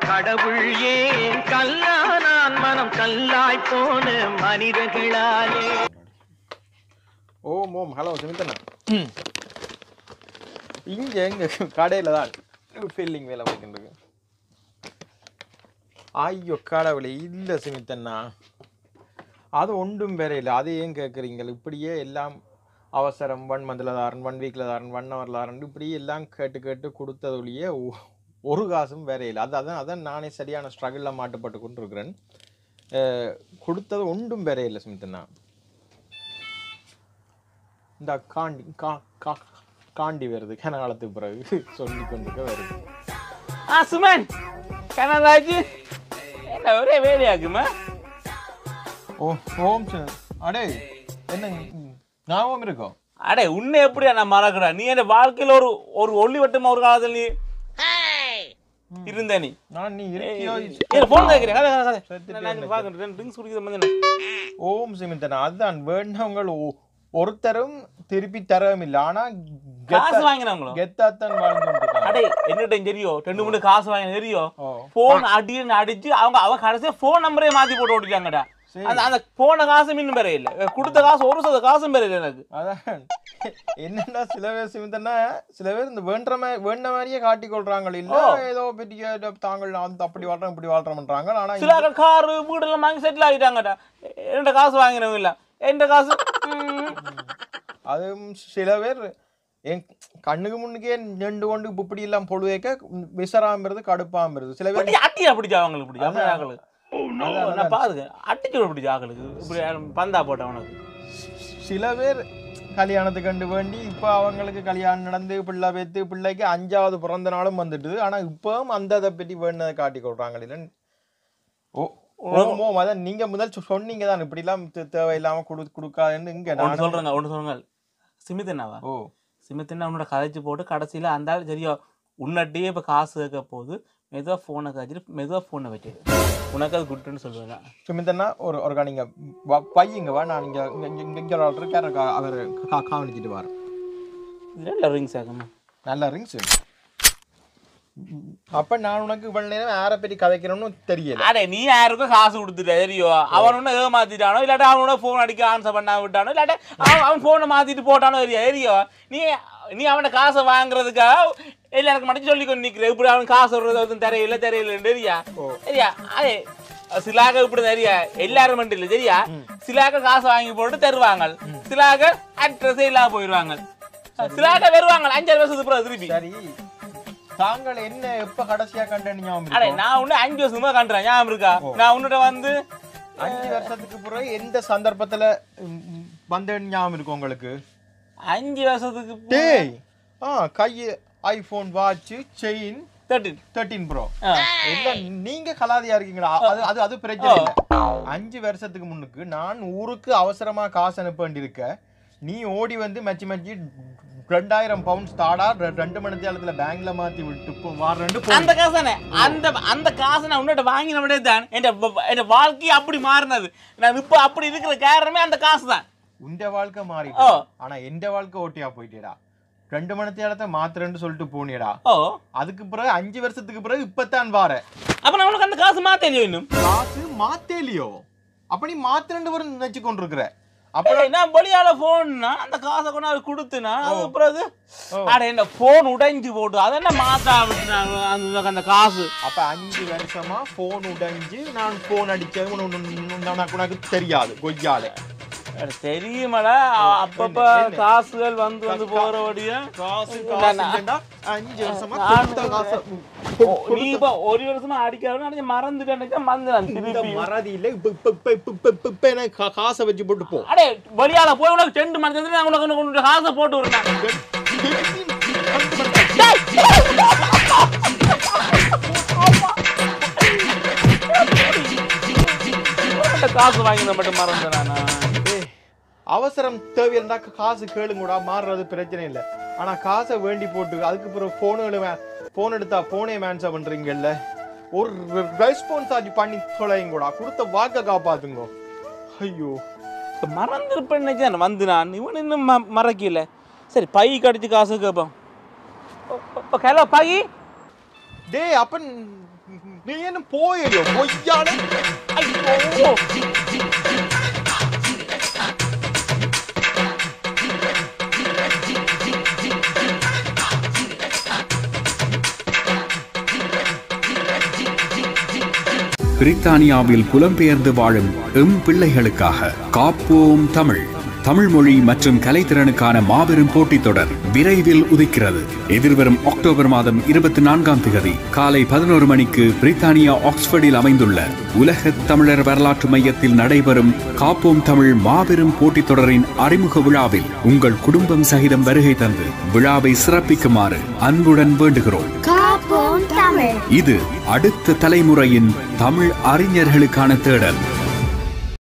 கடவுள் ஏன் கல்லானான் மனம் கல்லாய் போன மனிதர்களாலே ஓம் ஓம் ஹலோ சுமித்தண்ணா இங்க எங்க கடையில தான் ஃபில்லிங் வேலை வைக்கின்றது ஐயோ கடவுளே இல்ல சுமித்தண்ணா அது ஒன்றும் வேற இல்லை அது ஏன் கேட்குறீங்க இப்படியே எல்லாம் அவசரம் ஒன் மந்தில் தாரன் ஒன் வீக்கில் தாரன் ஒன் ஹவரில் தாரன் இப்படியே எல்லாம் கேட்டு கேட்டு கொடுத்ததுலயே ஒ- ஒரு காசும் வேற இல்லை அது அதான் அதான் நானே சரியான ஸ்ட்ரகிளில் மாட்டுப்பட்டு கொண்டு இருக்கிறேன் அஹ், கொடுத்தது ஒன்றும் வேற இல்லை சுமித்தண்ணா இந்த காண்டி கா கா காண்டி வருது கனகாலத்துக்கு பிறகு சொல்லி கொண்டு வருது ஆ சுமன் கனடாச்சு என்ன ஒரே வேலையாக்குமா ஓ ஓம் சார் அடே என்ன ம், ஞாபகம் இருக்கோ அடே உன்னை எப்படியா நான் மறக்கிறேன் நீ என் வாழ்க்கையில ஒரு ஒரு ஒளி வட்டம் ஒரு காலத்தில் நீ இருந்த நீ நான் நீ இருக்கியோ போன் கேட்கிறேன் கதை கதை செத்துட்டே கதை நான் பார்க்குறேன் ட்ரிங்க்ஸ் குடிக்கிறது வந்து ஓம் சிமிந்தன் அதுதான் வேண்டவங்கள் ஒ- ஒருத்தரும் திருப்பி தரவும் இல்லை ஆனா காசு வாங்கினவங்களோ கெத்தாத்தான் வாழ்ந்து கொண்டிருக்காங்க. அடே என்னட்ட தெரியும் ரெண்டு மூணு காசு வாங்கின தெரியும் ஓ போன் அடின்னு அடிச்சு அவங்க அவ கடைசியா போன் நம்பரே மாத்தி போட்டு ஓட்டிட்டாங்கடா சரி. அந்த அந்த போன காசு இன்னும் பெற இல்ல கொடுத்த காசு ஒரு சத காசும் பெற இல்லை எனக்கு அதான் என்னன்னா சில பேர் சிமிந்தன்னா சில பேர் இந்த வேண்ட மாதிரி வேண்ட மாதிரியே காட்டி கொள்றாங்க இல்ல ஏதோ பெரிய தாங்கள் அந்த அப்படி வாழ்றோம் இப்படி வாழ்றோம்ன்றாங்க ஆனா சில காரு வீடு எல்லாம் வாங்கி செட்டில் ஆகிட்டாங்கடா என்கிட்ட காசு வாங்கினவங்க இல்ல என்கிட்ட காசு ம், அதுவும் சில பேர் என் கண்ணுக்கு முன்னுக்கே நின்று கொண்டு இப்ப இப்படி எல்லாம் பொழுவேக்க விசராமறது கடுப்பாமறது சில பேர் அடி அட்டியா பிடிச்சா அவங்களுக்கு பிடிச்சா அப்படி ஆக்களுக்கு அதான், நான் பாருங்க அட்டிச்சு பிடிச்ச ஆக்களுக்கு இப்படி பந்தா போட்டேன் உனக்கு சில பேர் கல்யாணத்துக்கு கண்டு வேண்டி இப்போ அவங்களுக்கு கல்யாணம் நடந்து பிள்ளை பேத்து பிள்ளைக்கு அஞ்சாவது பிறந்த நாளும் வந்துட்டுது ஆனா இப்பவும் அந்த இதை பற்றி வேணுனதை காட்டி கொள்றாங்க இல்ல ஓ ஓமோ அதான் நீங்க முதல் சொ- சொன்னீங்க தான் இப்படிலாம் தே- தேவையில்லாம கொடு கொடுக்காதுன்னு இங்க ஒன்று நான் சொல்றேங்க ஒன்று சொல்லுங்க சிமித்தண்ணாவா ஓ சிமித்தண்ணா உன்னோட கதைச்சு போட்டு கடைசியில் அந்த ஆள் சரியா உன்னட்டியே இப்போ காசு கேட்க போகுது மெதுவாக ஃபோனை காய்ச்சிட்டு மெதுவாக ஃபோனை வச்சிடு உனக்கு அது குட்டுன்னு சொல்லுவேன் நான். சுமித்தன்னா ஒரு ஒருக்கா நீங்க வ- பையங்க வா நான் இங்க இங்க இங்க- இங்க இங்க ஒரு ஆள் இருக்காரு கா- அவர் கா- காவலிச்சிட்டு வார் இதுல ரிங்ஸ் ஆகுமா நல்ல ரிங்ஸ் அப்ப நான் உனக்கு இவ்வளவு நேரம் யாரை பற்றி கதைக்கிறோன்னு தெரியல அடே நீ யாருக்கும் காசு கொடுத்துட்ட தெரியும் அவன் ஒன்று ஏமாத்திட்டானோ இல்லாட்டா அவனோட ஃபோன் அடிக்க ஆன்சர் பண்ண விட்டானோ இல்லாட்டா அவன் அவன் ஃபோனை மாத்திட்டு போட்டானோ தெரியும் தெரியும் நீ நீ அவனை காசை வாங்குறதுக்காக எல்லாருக்கும் மட்டும் சொல்லி கொண்டு நிற்கிற இப்படி அவன் காசு விடுறது வந்து தெரியல தெரியலன்னு தெரியா சரியா அதே சிலாக இப்படி தெரியா எல்லாரும் மட்டும் இல்லை சரியா சிலாக காசு வாங்கி போட்டு தருவாங்க சிலாக அட்ரஸே இல்லாம போயிடுவாங்க சிலாக வருவாங்க அஞ்சாறு வருஷத்துக்கு அப்புறம் திருப்பி சரி தாங்கள் என்ன எப்ப கடைசியா கண்டேன்னு ஞாபகம் அடே இருக்கா? நான் உன்ன அஞ்சு வருஷமா கண்டுறேன் ஞாபகம் இருக்கா நான் உன்னிட்ட வந்து அஞ்சு வருஷத்துக்கு பிறகு எந்த சந்தர்ப்பத்துல ம், ம், வந்தேன்னு ஞாபகம் இருக்கும் உங்களுக்கு அஞ்சு வருஷத்துக்கு டேய் ஆ கைய iPhone watch chain thirteen thirteen bro எல்லாம் நீங்க கலாதியா இருக்கீங்களா அது அது அது பிரச்சனை இல்லை அஞ்சு வருஷத்துக்கு முன்னுக்கு நான் ஊருக்கு அவசரமா காசு அனுப்ப வேண்டியிருக்க நீ ஓடி வந்து மச்சி மச்சி ரெண்டாயிரம் பவுண்ட்ஸ் தாடா ரெ- ரெண்டு மணி நேரத்துல பேங்க்ல மாத்தி விட்டு போ வாரேன்ட்டு போ அந்த காசு தானே அந்த அந்த காசை நான் உன்னிட்ட வாங்கினவனே தான் என் என் வாழ்க்கையை அப்படி மாறினது நான் இப்போ அப்படி இருக்கிற காரணமே அந்த காசு தான் உண்ட வாழ்க்கை மாறி ஓ. ஆனா எந்த வாழ்க்கை ஓட்டியா போயிட்டேடா ரெண்டு மணி நேரத்தை மாத்துறேன்னு சொல்லிட்டு போனியடா ஓ அதுக்கு பிறகு அஞ்சு வருஷத்துக்கு பிறகு இப்பத்தான் வார அப்ப நான் உனக்கு அந்த காசு மாத்தலையோ இன்னும் காசு மாத்தேலியோ அப்ப நீ மாத்திரண்டு வரும் நினைச்சு கொண்டிருக்கிற அப்ப ஏய், நான் வெளியால போன்னா அந்த காசை கொண்டாந்து கொடுத்துனா அது பிறகு ஓ. அட என்ன போன் உடைஞ்சு போட்டு அதை என்ன மாத்தா விட்டுனாங்க அந்த அந்த காசு அப்ப அஞ்சு வருஷமா போன் உடைஞ்சு நான் போன் அடிச்சது உன- உன- உன- உனக்கு உனக்கு தெரியாது கொய்யால அட, தெரியுமாடா அப்பப்ப என்ன? காசுகள் வந்து வந்து போறபடியா காசு நான் காசு இல்லைண்டா, அஞ்சு வருஷமா நான் கொடுத்த காசை ஓ, நீ இப்ப ஒரு வருஷமா அடிக்காத அடிச்சு மறந்துட்டேன் மறந்துடான் இந்த திருப்பி மறதி இல்ல இப்ப இப்ப இப்ப இப்ப இப்ப இப்ப இப்ப எனக்கு கா- காசை வச்சு போட்டு போ அடே வெளியால போய் உனக்கு ரெண்டு மணி நேரத்துல நான் உனக்கு உனக்கு காசை போட்டு விடுறேன் காசு வாங்கி மட்டும் மறந்துடானா ஏய், அவசரம் தேவையிருந்தா காசு கேளுங்கூடா மாறுறது பிரச்சனை இல்லை ஆனா காசை வேண்டி போட்டு அதுக்கு பிறகு போனு போன் எடுத்தா போனே மேன்ஸா பண்றீங்கல்ல ஒரு ரெஸ்பான்ஸ் ஆச்சு பண்ணி தொலைங்கூடா கொடுத்த வாக்க காப்பாத்துங்க ஐயோ மறந்துருப்பேன் நினைச்சேன் வந்து நான் இவன் இன்னும் ம- மறக்கல சரி பை கடிச்சு காசு கேட்பான் இப்போ ஹலோ பை டேய் அப்ப நீ என்ன போயோ பொய்யானே ஐயோ பிரித்தானியாவில் புலம்பெயர்ந்து வாழும் எம் பிள்ளைகளுக்காக காப்போம் தமிழ் தமிழ் மொழி மற்றும் கலைத்திறனுக்கான மாபெரும் போட்டித் தொடர் விரைவில் உதிக்கிறது எதிர்வரும் அக்டோபர் மாதம் இருபத்தி நான்காம் தேதி காலை பதினோரு மணிக்கு பிரித்தானியா ஆக்ஸ்போர்டில் அமைந்துள்ள உலக தமிழர் வரலாற்று மையத்தில் நடைபெறும் காப்போம் தமிழ் மாபெரும் போட்டித் தொடரின் அறிமுக விழாவில் உங்கள் குடும்பம் சகிதம் வருகை தந்து விழாவை சிறப்பிக்குமாறு அன்புடன் வேண்டுகிறோம் காப்போம் தமிழ் இது அடுத்த தலைமுறையின் தமிழ் அறிஞர்களுக்கான தேடல்